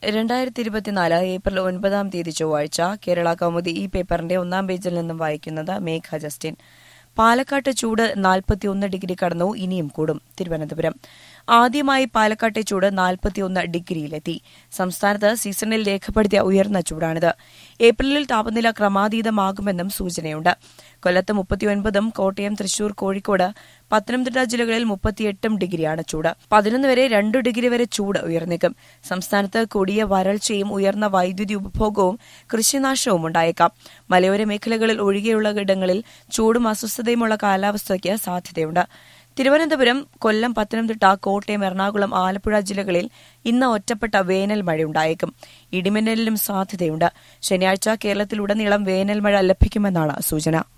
രണ്ടായിരത്തി ഇരുപത്തിനാല് ഏപ്രിൽ ഒൻപതാം തീയതി ചൊവ്വാഴ്ച കേരള കൗമുദി ഈ പേപ്പറിന്റെ ഒന്നാം പേജിൽ നിന്നും വായിക്കുന്നത് മേഘ ജസ്റ്റിൻ പാലക്കാട്ട് ചൂട് നാൽപ്പത്തിയൊന്ന് ഡിഗ്രി കടന്നു ഇനിയും കൂടും തിരുവനന്തപുരം ആദ്യമായി പാലക്കാട്ടെ ചൂട് നാൽപ്പത്തിയൊന്ന് ഡിഗ്രിയിലെത്തി സംസ്ഥാനത്ത് സീസണിൽ രേഖപ്പെടുത്തിയ ഉയർന്ന ചൂടാണിത് ഏപ്രിലിൽ താപനില ക്രമാതീതമാകുമെന്നും സൂചനയുണ്ട് കൊല്ലത്ത് മുപ്പത്തിയൊൻപതും കോട്ടയം തൃശൂർ കോഴിക്കോട് പത്തനംതിട്ട ജില്ലകളിൽ മുപ്പത്തിയെട്ടും ഡിഗ്രിയാണ് ചൂട് പതിനൊന്ന് വരെ രണ്ടു ഡിഗ്രി വരെ ചൂട് ഉയർന്നേക്കും സംസ്ഥാനത്ത് കൊടിയ വരൾച്ചയും ഉയർന്ന വൈദ്യുതി ഉപഭോഗവും കൃഷിനാശവും ഉണ്ടായേക്കാം മലയോര മേഖലകളിൽ ഒഴികെയുള്ള ഇടങ്ങളിൽ ചൂടും അസ്വസ്ഥതയുമുള്ള കാലാവസ്ഥയ്ക്ക് സാധ്യതയുണ്ട് തിരുവനന്തപുരം കൊല്ലം പത്തനംതിട്ട കോട്ടയം എറണാകുളം ആലപ്പുഴ ജില്ലകളിൽ ഇന്ന് ഒറ്റപ്പെട്ട വേനൽ മഴയുണ്ടായേക്കും ഇടിമിന്നലിനും സാധ്യതയുണ്ട് ശനിയാഴ്ച കേരളത്തിലുടനീളം വേനൽ മഴ ലഭിക്കുമെന്നാണ് സൂചന